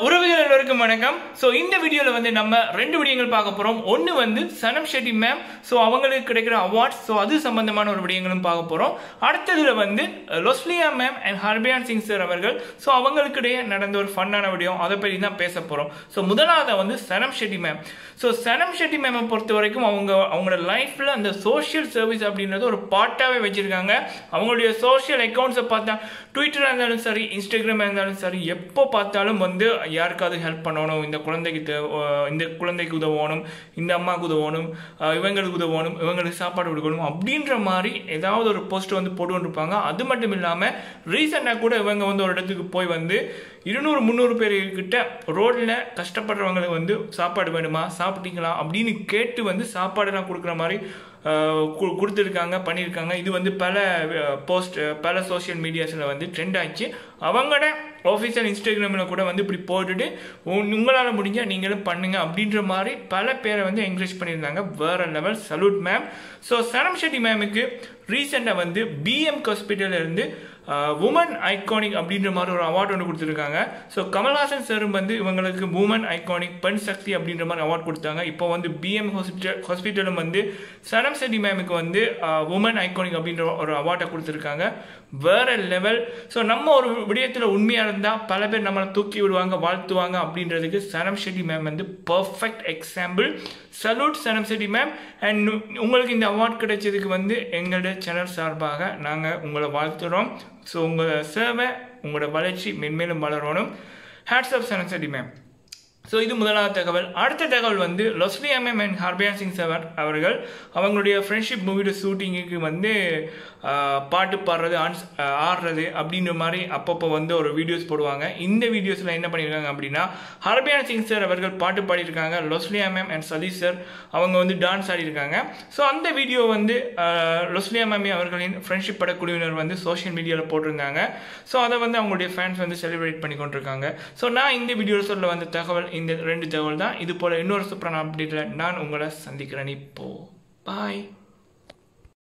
உறவுகள் எல்லோருக்கும் வணக்கம் ஸோ இந்த வீடியோவில் வந்து நம்ம ரெண்டு விடயங்கள் பார்க்க போகிறோம் ஒன்று வந்து சனம் ஷெட்டி மேம் ஸோ அவங்களுக்கு கிடைக்கிற அவார்ட்ஸ் ஸோ அது சம்பந்தமான ஒரு விடயங்களும் பார்க்க போகிறோம் அடுத்ததுல வந்து Losliya ma'am and Harbhajan Singh sir அவர்கள் ஸோ அவங்களுக்கிடையே நடந்த ஒரு ஃபன்னான விடயம் அதை பற்றி தான் பேச போகிறோம் ஸோ முதலாவது வந்து சனம் ஷெட்டி மேம் ஸோ சனம் ஷெட்டி மேமை பொறுத்த வரைக்கும் அவங்க அவங்களோட லைஃப்பில் அந்த சோஷியல் சர்வீஸ் அப்படின்றது ஒரு பார்ட்டாகவே வச்சுருக்காங்க அவங்களுடைய சோஷியல் அக்கௌண்ட்ஸை பார்த்தா ட்விட்டராக இருந்தாலும் சரி இன்ஸ்டாகிராமாக இருந்தாலும் சரி எப்போ பார்த்தாலும் வந்து யாருக்காவது ஹெல்ப் பண்ணணும் இந்த குழந்தைக்கு தே- அஹ் இந்த குழந்தைக்கு உதவணும் இந்த அம்மாவுக்கு உதவணும் அஹ் இவங்களுக்கு உதவணும் இவங்களுக்கு சாப்பாடு கொடுக்கணும் அப்படின்ற மாதிரி ஏதாவது ஒரு போஸ்ட் வந்து போட்டு இருப்பாங்க அது மட்டும் இல்லாமல் ரீசெண்டாக கூட இவங்க வந்து ஒரு இடத்துக்கு போய் வந்து இருநூறு முந்நூறு பேர் கிட்ட ரோட்டில் கஷ்டப்படுறவங்களுக்கு வந்து சாப்பாடு வேணுமா சாப்பிட்டீங்களா அப்படின்னு கேட்டு வந்து சாப்பாடுலாம் கொடுக்குற மாதிரி அஹ், கு- கொடுத்துருக்காங்க பண்ணியிருக்காங்க இது வந்து பல போஸ்ட் பல சோஷியல் மீடியாஸில் வந்து ட்ரெண்ட் ஆச்சு அவங்களோட ஆஃபீஷியல் இன்ஸ்டாகிராமில் கூட வந்து இப்படி போட்டுட்டு உங்களால் முடிஞ்சால் நீங்களும் பண்ணுங்க அப்படின்ற மாதிரி பல பேரை வந்து என்கரேஜ் பண்ணியிருந்தாங்க வேற level salute ma'am so Sanam Shetty மேமுக்கு ரீசெண்டாக வந்து பிஎம் ஹாஸ்பிட்டல்ல இருந்து உமன் ஐகானிக் அப்படின்ற மாதிரி ஒரு அவார்டு ஒன்று கொடுத்துருக்காங்க ஸோ கமல்ஹாசன் சாரும் வந்து இவங்களுக்கு உமன் ஐகானிக் பெண் சக்தி அப்படின்ற மாதிரி அவார்ட் கொடுத்தாங்க இப்போ வந்து பிஎம் ஹாஸ்பிட்டல் ஹாஸ்பிட்டலும் வந்து சனம் செட்டி மேமுக்கு வந்து உமன் ஐகானிக் அப்படின்ற ஒரு அவார்டை கொடுத்துருக்காங்க வேற லெவல் ஸோ நம்ம ஒரு விடயத்தில் உண்மையாக இருந்தால் பல பேர் நம்மளை தூக்கி விடுவாங்க வாழ்த்துவாங்க அப்படின்றதுக்கு சனம் ஷெட்டி மேம் வந்து perfect example salute Sanam Shetty ma'am and உங்களுக்கு இந்த அவார்ட் கிடைச்சதுக்கு வந்து எங்களோட சேனல் சார்பாக நாங்கள் உங்களை வாழ்த்துறோம் ஸோ உங்கள் சேவை உங்களோட வளர்ச்சி மென்மேலும் வளரணும் hats off Sanam Shetty ma'am so இது முதலாவது தகவல் அடுத்த தகவல் வந்து Losliya ma'am and Harbhajan Singh sir அவர்கள் அவங்களுடைய ஃப்ரெண்ட்ஷிப் மூவியோட ஷூட்டிங்குக்கு வந்து ஆஹ், பாட்டு பாடுறது ஆன்ஸ் ஆஹ், ஆடுறது அப்படின்ற மாதிரி அப்பப்போ வந்து ஒரு வீடியோஸ் போடுவாங்க இந்த வீடியோஸில் என்ன பண்ணியிருக்காங்க அப்படின்னா ஹர்பியான் சிங் சார் அவர்கள் பாட்டு பாடியிருக்காங்க Losliya ma'am and Sathish sir அவங்க வந்து டான்ஸ் ஆடியிருக்காங்க ஸோ அந்த வீடியோ வந்து ஆஹ், லொஸ்லியா மேமி அவர்களின் ஃப்ரெண்ட்ஷிப் படக்குழுவினர் வந்து சோஷியல் மீடியாவில் போட்டிருந்தாங்க ஸோ அதை வந்து அவங்களுடைய ஃபேன்ஸ் வந்து செலிப்ரேட் பண்ணி கொண்டிருக்காங்க ஸோ நான் இந்த வீடியோவில் சொல்ல வந்த தகவல் இந்த ரெண்டு தகவல் தான் இது போல இன்னொரு சூப்பரான அப்டேட்டில் நான் உங்களை சந்திக்கிறேன் இப்போ பாய்